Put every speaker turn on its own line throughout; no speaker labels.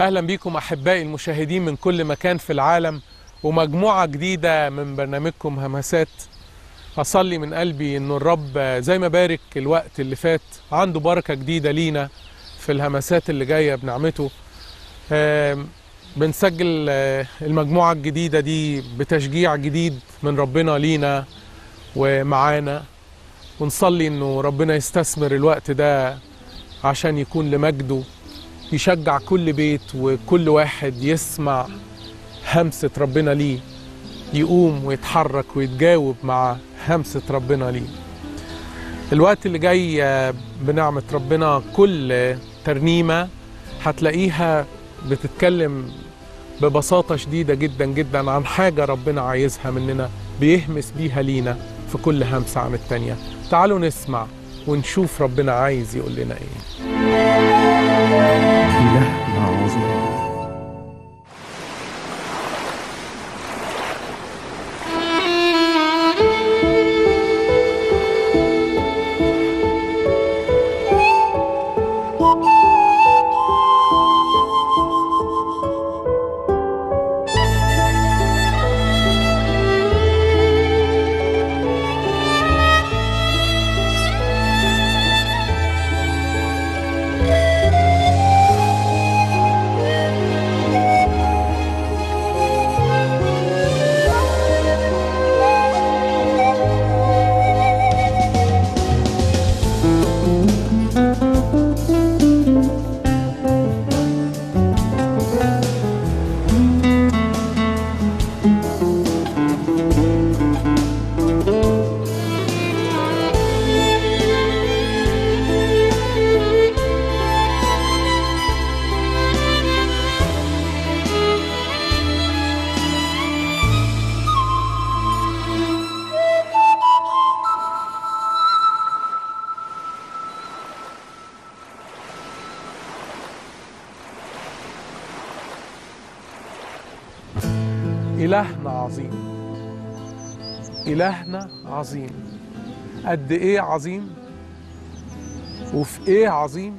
اهلا بيكم احبائي المشاهدين من كل مكان في العالم ومجموعه جديده من برنامجكم همسات اصلي من قلبي انه الرب زي ما بارك الوقت اللي فات عنده بركه جديده لينا في الهمسات اللي جايه بنعمته آم، بنسجل آه، المجموعه الجديده دي بتشجيع جديد من ربنا لينا ومعانا ونصلي انه ربنا يستثمر الوقت ده عشان يكون لمجده يشجع كل بيت وكل واحد يسمع همسة ربنا ليه يقوم ويتحرك ويتجاوب مع همسة ربنا ليه الوقت اللي جاي آه، بنعمة ربنا كل آه، ترنيمة هتلاقيها بتتكلم ببساطة شديدة جدا جدا عن حاجة ربنا عايزها مننا بيهمس بيها لينا في كل همسة عن التانية تعالوا نسمع ونشوف ربنا عايز يقول لنا ايه
إلهنا عظيم
إلهنا عظيم إلهنا عظيم قد إيه عظيم وفي إيه عظيم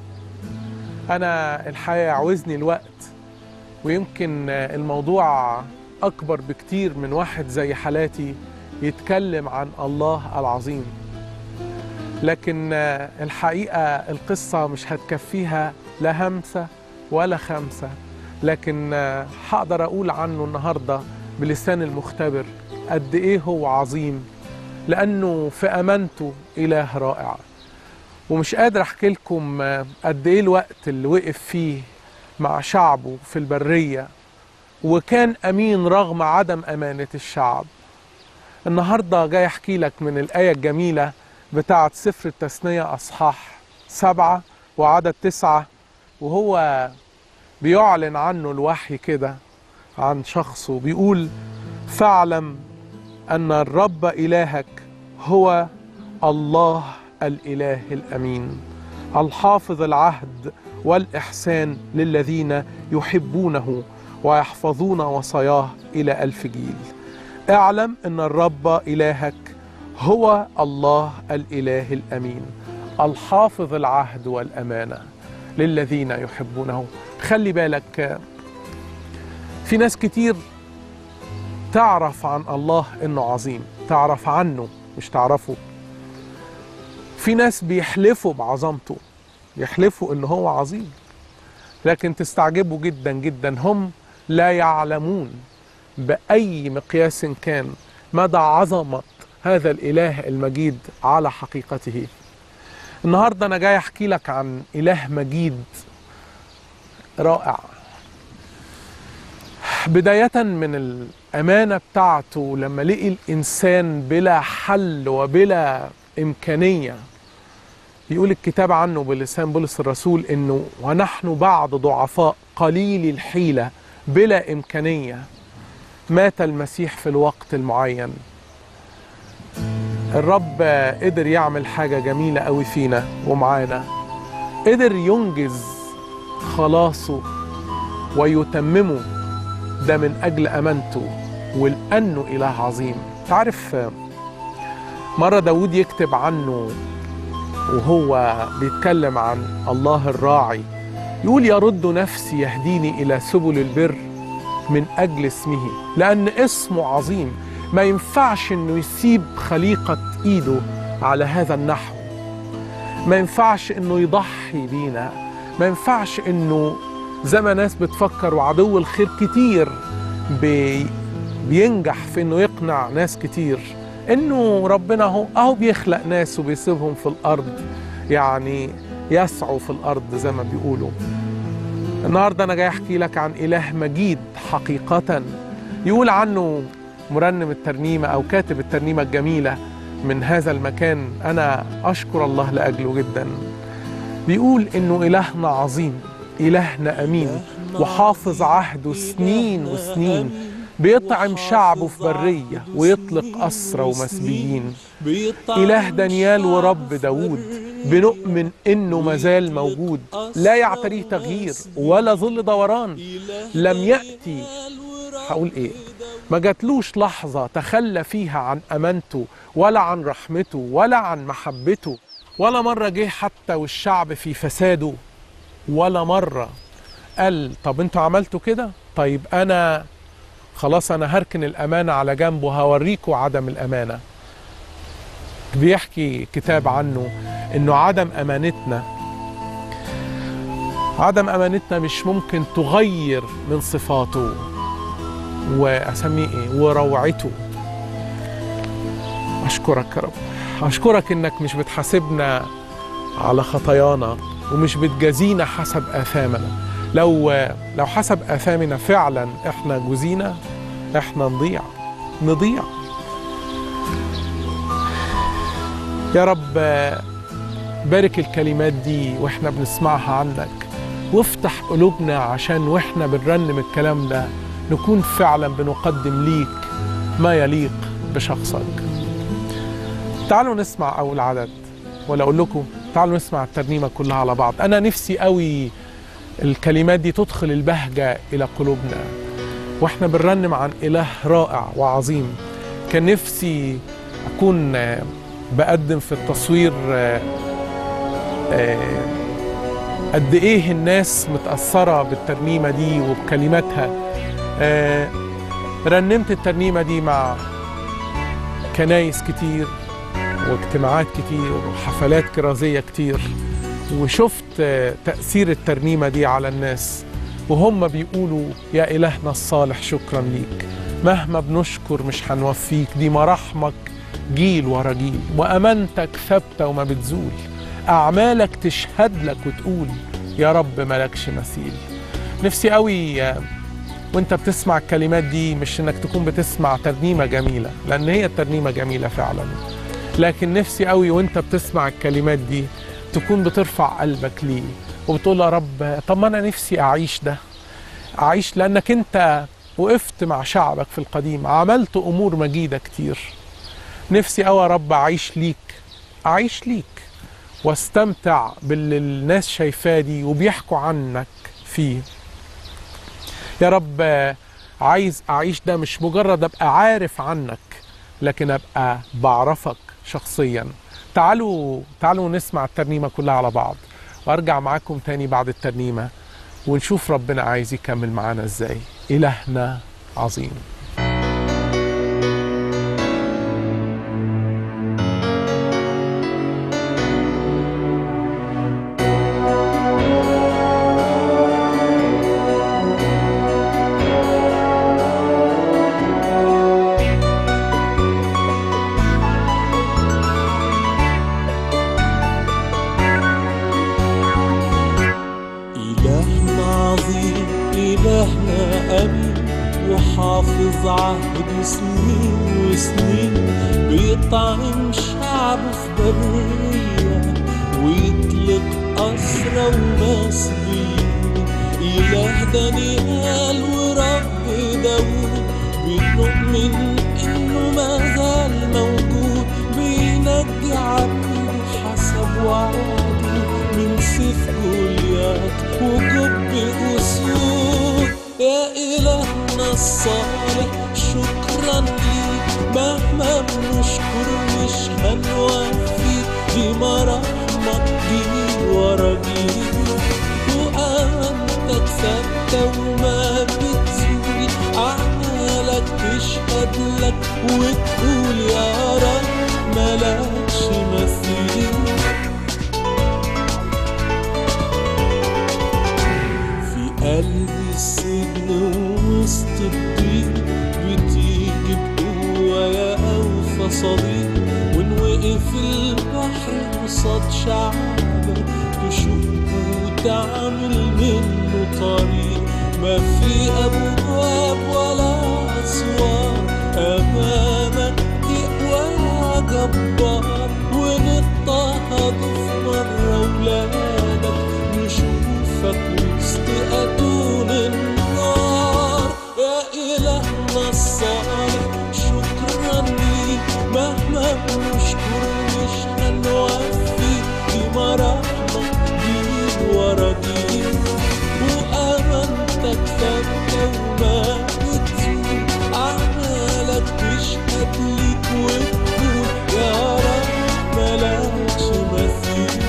أنا الحقيقة يعوزني الوقت ويمكن الموضوع أكبر بكتير من واحد زي حالاتي يتكلم عن الله العظيم لكن الحقيقة القصة مش هتكفيها لا همسة ولا خمسة لكن هقدر أقول عنه النهاردة بلسان المختبر قد إيه هو عظيم لأنه في أمانته إله رائع ومش قادر أحكي لكم قد إيه الوقت اللي وقف فيه مع شعبه في البرية وكان أمين رغم عدم أمانة الشعب النهاردة جاي أحكي لك من الآية الجميلة بتاعة سفر التثنية أصحاح سبعة وعدد تسعة وهو بيعلن عنه الوحي كده عن شخصه بيقول فاعلم أن الرب إلهك هو الله الإله الأمين الحافظ العهد والإحسان للذين يحبونه ويحفظون وصاياه إلى ألف جيل اعلم أن الرب إلهك هو الله الإله الأمين الحافظ العهد والأمانة للذين يحبونه خلي بالك في ناس كتير تعرف عن الله انه عظيم تعرف عنه مش تعرفه في ناس بيحلفوا بعظمته يحلفوا ان هو عظيم لكن تستعجبوا جدا جدا هم لا يعلمون باي مقياس كان مدى عظمه هذا الاله المجيد على حقيقته النهارده انا جاي احكي لك عن اله مجيد رائع بداية من الأمانة بتاعته لما لقي الإنسان بلا حل وبلا إمكانية يقول الكتاب عنه بلسان بولس الرسول إنه ونحن بعد ضعفاء قليل الحيلة بلا إمكانية مات المسيح في الوقت المعين الرب قدر يعمل حاجة جميلة قوي فينا ومعانا قدر ينجز خلاصه ويتممه ده من أجل أمانته ولأنه إله عظيم تعرف مرة داود يكتب عنه وهو بيتكلم عن الله الراعي يقول يرد نفسي يهديني إلى سبل البر من أجل اسمه لأن اسمه عظيم ما ينفعش إنه يسيب خليقة إيده على هذا النحو ما ينفعش إنه يضحي بينا ما ينفعش إنه زي ما ناس بتفكر وعدو الخير كتير بي بينجح في إنه يقنع ناس كتير إنه ربنا هو أهو بيخلق ناس وبيسيبهم في الأرض يعني يسعوا في الأرض زي ما بيقولوا النهارده انا جاي احكي لك عن اله مجيد حقيقه يقول عنه مرنم الترنيمه او كاتب الترنيمه الجميله من هذا المكان انا اشكر الله لاجله جدا بيقول انه الهنا عظيم الهنا امين وحافظ عهده سنين وسنين بيطعم شعبه في بريه ويطلق اسرى ومسبيين إله دانيال ورب داود بنؤمن إنه مازال موجود لا يعتريه تغيير ولا ظل دوران لم يأتي هقول إيه ما جاتلوش لحظة تخلى فيها عن أمانته ولا عن رحمته ولا عن محبته ولا مرة جه حتى والشعب في فساده ولا مرة قال طب انتوا عملتوا كده طيب أنا خلاص أنا هركن الأمانة على جنب وهوريكوا عدم الأمانة بيحكي كتاب عنه انه عدم امانتنا عدم امانتنا مش ممكن تغير من صفاته واسميه ايه وروعته اشكرك يا رب اشكرك انك مش بتحاسبنا على خطايانا ومش بتجازينا حسب اثامنا لو لو حسب اثامنا فعلا احنا جزينا احنا نضيع نضيع يا رب بارك الكلمات دي واحنا بنسمعها عنك وافتح قلوبنا عشان واحنا بنرنم الكلام ده نكون فعلا بنقدم ليك ما يليق بشخصك تعالوا نسمع اول عدد ولا اقول لكم تعالوا نسمع الترنيمه كلها على بعض انا نفسي قوي الكلمات دي تدخل البهجه الى قلوبنا واحنا بنرنم عن اله رائع وعظيم كان نفسي اكون بقدم في التصوير قد ايه الناس متأثرة بالترنيمة دي وبكلماتها رنمت الترنيمة دي مع كنايس كتير واجتماعات كتير وحفلات كرازية كتير وشفت تأثير الترنيمة دي على الناس وهم بيقولوا يا إلهنا الصالح شكرا ليك مهما بنشكر مش هنوفيك دي مراحمك جيل ورا جيل وأمانتك ثابتة وما بتزول أعمالك تشهد لك وتقول يا رب ملكش مثيل نفسي قوي وانت بتسمع الكلمات دي مش انك تكون بتسمع ترنيمة جميلة لأن هي الترنيمة جميلة فعلا لكن نفسي قوي وانت بتسمع الكلمات دي تكون بترفع قلبك ليه وبتقول يا رب طب ما انا نفسي اعيش ده اعيش لانك انت وقفت مع شعبك في القديم عملت امور مجيده كتير نفسي قوي يا رب اعيش ليك اعيش ليك واستمتع باللي الناس شايفاه دي وبيحكوا عنك فيه يا رب عايز اعيش ده مش مجرد ابقى عارف عنك لكن ابقى بعرفك شخصيا تعالوا تعالوا نسمع الترنيمه كلها على بعض وارجع معاكم تاني بعد الترنيمه ونشوف ربنا عايز يكمل معانا ازاي الهنا عظيم
إلهنا عظيم إلهنا أمين وحافظ عهد سنين وسنين بيطعم شعبه في برية ويطلق أسرى ومسبين إله دانيال ورب داود بنؤمن إنه ما زال موجود بينجي عبده حسب وعده من سيف جوليات وجب أسود يا إلهنا الصالح شكرا ليك مهما بنشكر مش هنوفي دي مراحمك جيل ورا جيل وأمانتك ثابتة وما بتزول أعمالك تشهد لك وتقول يا رب ملكش مثيل في قلب السجن ووسط الضيق بتيجي بقوة يا أوفى صديق ونوقف البحر قصاد شعبك تشوفه وتعمل منه طريق ما في أبواب ولا أسوار أمامك تقوى يا جبار ونضطهد في مرة ولادك نشوفك وسط أتون النار يا إلهنا الصالح شكرا ليك مهما بنشكر مش هنوفي دي مراحمك جيل ورا جيل وأمانتك ثابتة وما بتزول أعمالك تشهد ليك وتقول يا رب ملكش مثيل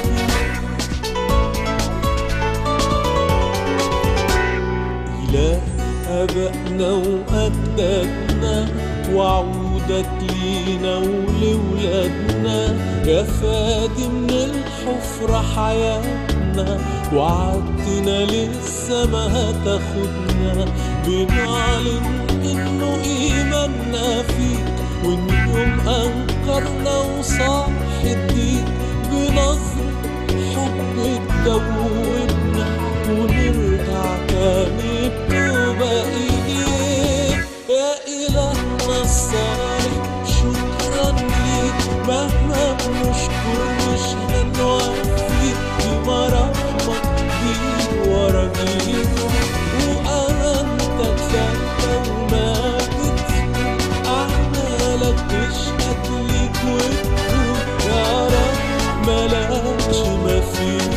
إله أبائنا وأجدادنا وعودك لينا ولولادنا يا فادي من الحفرة حياتنا وعدتنا لسه ما هتاخدنا بنعلن إنه إيماننا فيك وإن يوم أنكرنا وصاح الدين بنظر حب تدوبنا ونرجع تاني بتوبة إليك يا إلهنا الصالح شكرا ليك مهما بنشكر مش هنوفي بمراحمك جيل ورا جيل وأمانتك ثابتة وما بتزول أعمالك تشهد ليك وتقول يا رب ملكش مثيل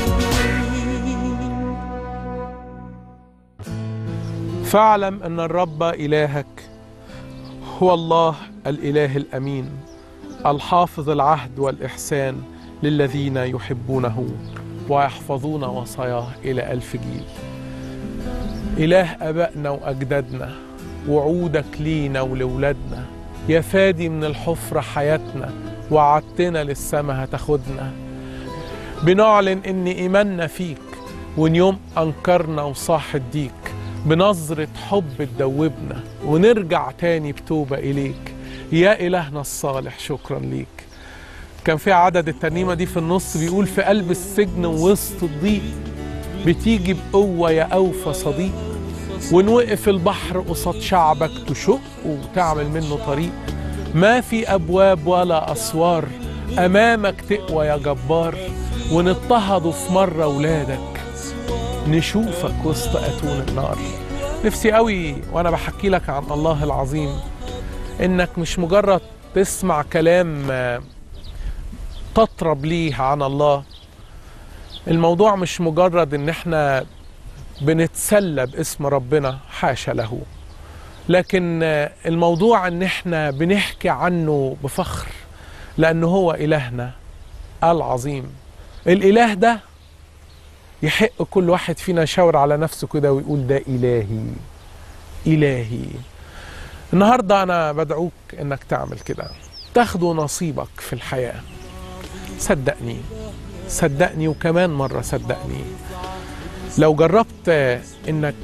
فاعلم ان الرب الهك هو الله الاله الامين الحافظ العهد والاحسان للذين يحبونه ويحفظون وصاياه الى الف جيل اله ابائنا واجدادنا وعودك لينا ولولادنا يا فادي من الحفره حياتنا وعدتنا للسما هتاخدنا بنعلن ان ايماننا فيك وان يوم انكرنا وصاح الديك بنظرة حب تدوبنا ونرجع تاني بتوبة إليك يا إلهنا الصالح شكرا ليك كان في عدد الترنيمة دي في النص بيقول في قلب السجن وسط الضيق بتيجي بقوة يا أوفى صديق ونوقف البحر قصاد شعبك تشق وتعمل منه طريق ما في أبواب ولا أسوار أمامك تقوى يا جبار ونضطهدوا في مرة ولادك نشوفك وسط أتون النار نفسي قوي وأنا بحكي لك عن الله العظيم إنك مش مجرد تسمع كلام آه، تطرب ليه عن الله الموضوع مش مجرد إن إحنا بنتسلى باسم ربنا حاشا له لكن آه، الموضوع إن إحنا بنحكي عنه بفخر لأنه هو إلهنا العظيم الإله ده يحق كل واحد فينا يشاور على نفسه كده ويقول ده إلهي إلهي النهاردة أنا بدعوك إنك تعمل كده تاخدوا نصيبك في الحياة صدقني صدقني وكمان مرة صدقني لو جربت إنك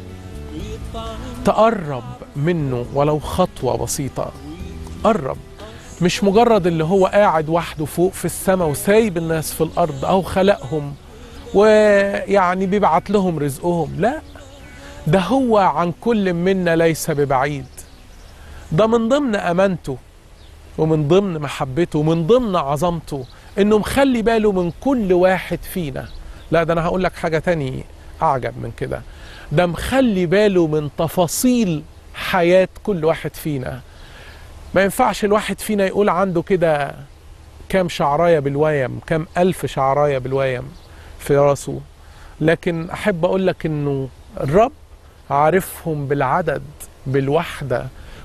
تقرب منه ولو خطوة بسيطة قرب مش مجرد اللي هو قاعد وحده فوق في السماء وسايب الناس في الأرض أو خلقهم ويعني بيبعت لهم رزقهم لا ده هو عن كل منا ليس ببعيد ده من ضمن امانته ومن ضمن محبته ومن ضمن عظمته انه مخلي باله من كل واحد فينا لا ده انا هقول لك حاجه تاني اعجب من كده ده مخلي باله من تفاصيل حياه كل واحد فينا ما ينفعش الواحد فينا يقول عنده كده كام شعرايه بالويم كام الف شعرايه بالويم في راسه لكن احب اقول لك انه الرب عارفهم بالعدد بالوحده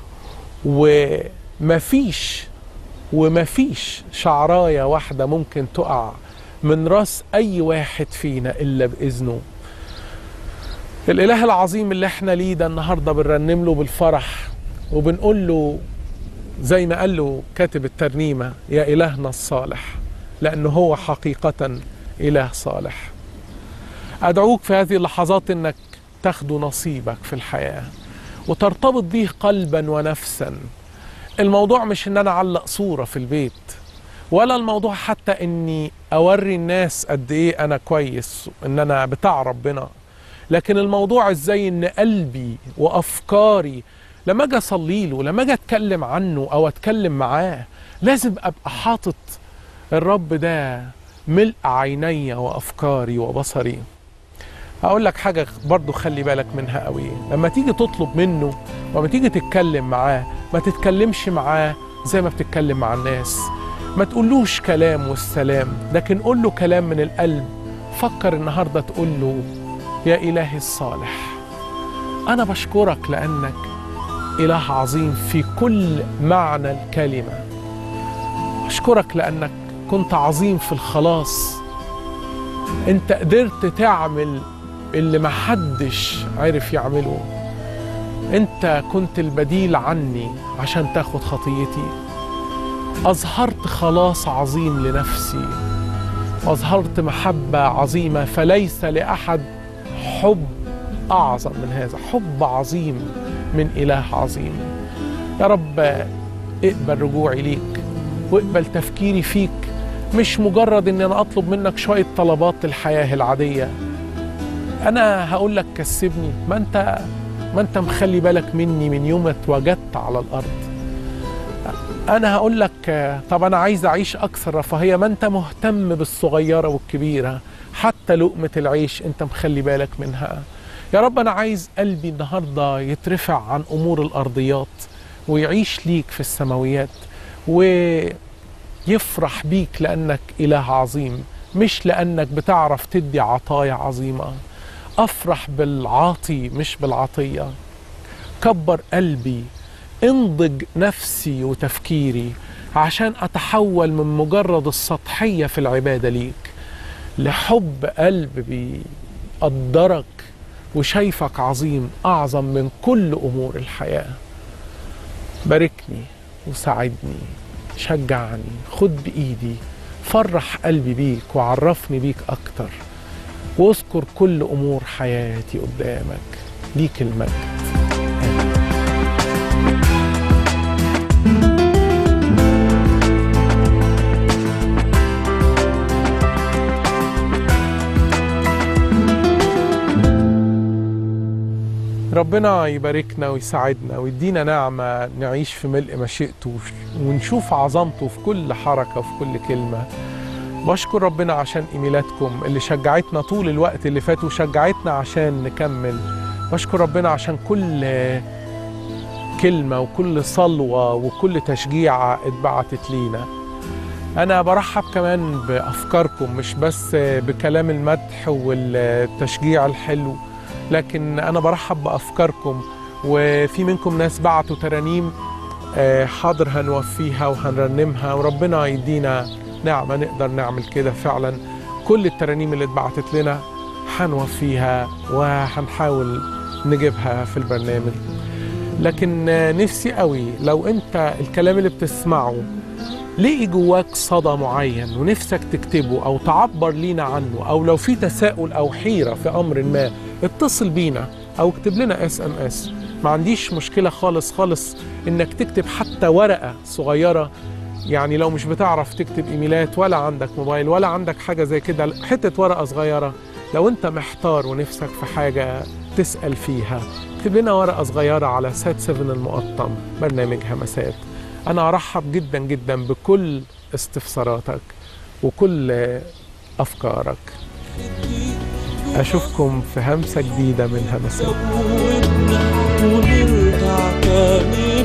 ومفيش ومفيش شعرايه واحده ممكن تقع من راس اي واحد فينا الا باذنه الإله العظيم اللي احنا ليه ده النهارده بنرنم له بالفرح وبنقول له زي ما قال له كاتب الترنيمة يا إلهنا الصالح لأنه هو حقيقة إله صالح أدعوك في هذه اللحظات أنك تاخد نصيبك في الحياة وترتبط به قلبا ونفسا الموضوع مش ان انا اعلق صورة في البيت ولا الموضوع حتى اني اوري الناس قد ايه انا كويس ان انا بتاع ربنا لكن الموضوع ازاي ان قلبي وافكاري لما اجي اصلي له لما اجي اتكلم عنه او اتكلم معاه لازم ابقى حاطط الرب ده ملء عيني وافكاري وبصري هقول لك حاجة برضو خلي بالك منها قوي لما تيجي تطلب منه وما تيجي تتكلم معاه ما تتكلمش معاه زي ما بتتكلم مع الناس ما تقولوش كلام والسلام لكن قول له كلام من القلب فكر النهاردة تقول له يا إلهي الصالح أنا بشكرك لأنك إله عظيم في كل معنى الكلمة أشكرك لأنك كنت عظيم في الخلاص أنت قدرت تعمل اللي محدش عرف يعمله انت كنت البديل عني عشان تاخد خطيتي اظهرت خلاص عظيم لنفسي واظهرت محبه عظيمه فليس لاحد حب اعظم من هذا حب عظيم من اله عظيم يا رب اقبل رجوعي ليك واقبل تفكيري فيك مش مجرد ان انا اطلب منك شويه طلبات الحياه العاديه انا هقول لك كسبني ما انت ما انت مخلي بالك مني من يوم اتوجدت على الارض انا هقول لك طب انا عايز اعيش اكثر رفاهيه ما انت مهتم بالصغيره والكبيره حتى لقمه العيش انت مخلي بالك منها يا رب انا عايز قلبي النهارده يترفع عن امور الارضيات ويعيش ليك في السماويات ويفرح بيك لانك اله عظيم مش لانك بتعرف تدي عطايا عظيمه افرح بالعاطي مش بالعطيه كبر قلبي انضج نفسي وتفكيري عشان اتحول من مجرد السطحيه في العباده ليك لحب قلب بيقدرك وشايفك عظيم اعظم من كل امور الحياه باركني وساعدني شجعني خد بايدي فرح قلبي بيك وعرفني بيك اكتر واذكر كل امور حياتي قدامك ليك المجد ربنا يباركنا ويساعدنا ويدينا نعمة نعيش في ملء مشيئته ونشوف عظمته في كل حركة وفي كل كلمة بشكر ربنا عشان ايميلاتكم اللي شجعتنا طول الوقت اللي فات وشجعتنا عشان نكمل بشكر ربنا عشان كل كلمة وكل صلوة وكل تشجيع اتبعتت لينا أنا برحب كمان بأفكاركم مش بس بكلام المدح والتشجيع الحلو لكن أنا برحب بأفكاركم وفي منكم ناس بعتوا ترانيم حاضر هنوفيها وهنرنمها وربنا يدينا نعمة نقدر نعمل كده فعلا كل الترانيم اللي اتبعتت لنا هنوفيها وهنحاول نجيبها في البرنامج لكن نفسي قوي لو انت الكلام اللي بتسمعه لقي جواك صدى معين ونفسك تكتبه او تعبر لينا عنه او لو في تساؤل او حيرة في امر ما اتصل بينا او اكتب لنا اس ام اس ما عنديش مشكلة خالص خالص انك تكتب حتى ورقة صغيرة يعني لو مش بتعرف تكتب ايميلات ولا عندك موبايل ولا عندك حاجة زي كده حتة ورقة صغيرة لو انت محتار ونفسك في حاجة تسأل فيها اكتب لنا ورقة صغيرة على سات 7 المقطم برنامج همسات أنا أرحب جدا جدا بكل استفساراتك وكل أفكارك أشوفكم في همسة جديدة من همسات
ونرجع تاني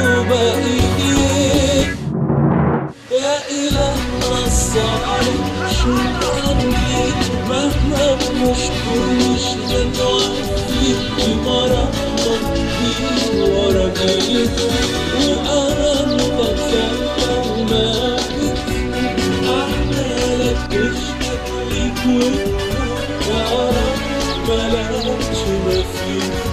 وبقيت يا إلهنا الصالح شكرا ليك مهما بنشكر مش هنوفي بمرضك فيك ورا جايك وأنا متفكر وماجد أعمالك تشهد ليك وتقول يا رب ملكش مثيل